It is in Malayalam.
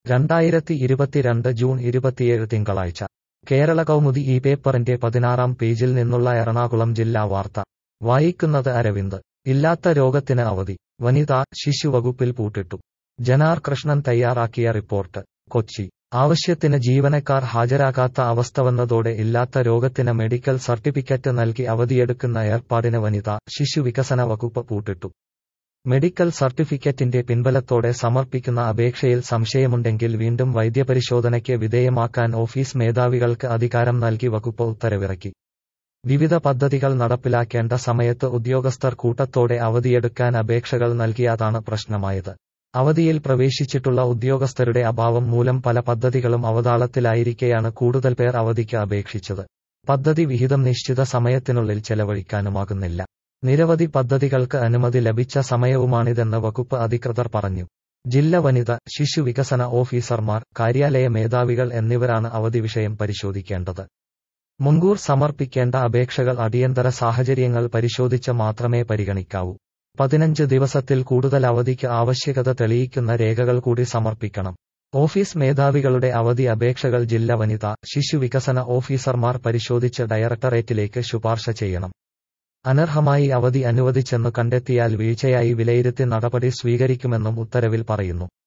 രണ്ടായിരത്തി ഇരുപത്തിരണ്ട് ജൂൺ ഇരുപത്തിയേഴ് തിങ്കളാഴ്ച കേരള കൗമുദി ഈ പേപ്പറിന്റെ പതിനാറാം പേജിൽ നിന്നുള്ള എറണാകുളം ജില്ലാ വാർത്ത വായിക്കുന്നത് അരവിന്ദ് ഇല്ലാത്ത രോഗത്തിന് അവധി വനിതാ ശിശു വകുപ്പിൽ പൂട്ടിട്ടു ജനാർ കൃഷ്ണൻ തയ്യാറാക്കിയ റിപ്പോർട്ട് കൊച്ചി ആവശ്യത്തിന് ജീവനക്കാർ ഹാജരാകാത്ത അവസ്ഥ വന്നതോടെ ഇല്ലാത്ത രോഗത്തിന് മെഡിക്കൽ സർട്ടിഫിക്കറ്റ് നൽകി അവധിയെടുക്കുന്ന ഏർപ്പാടിന് വനിതാ ശിശു വികസന വകുപ്പ് പൂട്ടിട്ടു മെഡിക്കൽ സർട്ടിഫിക്കറ്റിന്റെ പിൻബലത്തോടെ സമർപ്പിക്കുന്ന അപേക്ഷയിൽ സംശയമുണ്ടെങ്കിൽ വീണ്ടും വൈദ്യപരിശോധനയ്ക്ക് വിധേയമാക്കാൻ ഓഫീസ് മേധാവികൾക്ക് അധികാരം നൽകി വകുപ്പ് ഉത്തരവിറക്കി വിവിധ പദ്ധതികൾ നടപ്പിലാക്കേണ്ട സമയത്ത് ഉദ്യോഗസ്ഥർ കൂട്ടത്തോടെ അവധിയെടുക്കാൻ അപേക്ഷകൾ നൽകിയതാണ് പ്രശ്നമായത് അവധിയിൽ പ്രവേശിച്ചിട്ടുള്ള ഉദ്യോഗസ്ഥരുടെ അഭാവം മൂലം പല പദ്ധതികളും അവതാളത്തിലായിരിക്കെയാണ് കൂടുതൽ പേർ അവധിക്ക് അപേക്ഷിച്ചത് പദ്ധതി വിഹിതം നിശ്ചിത സമയത്തിനുള്ളിൽ ചെലവഴിക്കാനുമാകുന്നില്ല നിരവധി പദ്ധതികൾക്ക് അനുമതി ലഭിച്ച സമയവുമാണിതെന്ന് വകുപ്പ് അധികൃതർ പറഞ്ഞു ജില്ല വനിത ശിശു വികസന ഓഫീസർമാർ കാര്യാലയ മേധാവികൾ എന്നിവരാണ് അവധി വിഷയം പരിശോധിക്കേണ്ടത് മുൻകൂർ സമർപ്പിക്കേണ്ട അപേക്ഷകൾ അടിയന്തര സാഹചര്യങ്ങൾ പരിശോധിച്ച് മാത്രമേ പരിഗണിക്കാവൂ പതിനഞ്ച് ദിവസത്തിൽ കൂടുതൽ അവധിക്ക് ആവശ്യകത തെളിയിക്കുന്ന രേഖകൾ കൂടി സമർപ്പിക്കണം ഓഫീസ് മേധാവികളുടെ അവധി അപേക്ഷകൾ ജില്ല വനിത ശിശു വികസന ഓഫീസർമാർ പരിശോധിച്ച് ഡയറക്ടറേറ്റിലേക്ക് ശുപാർശ ചെയ്യണം അനർഹമായി അവധി അനുവദിച്ചെന്ന് കണ്ടെത്തിയാൽ വീഴ്ചയായി വിലയിരുത്തി നടപടി സ്വീകരിക്കുമെന്നും ഉത്തരവിൽ പറയുന്നു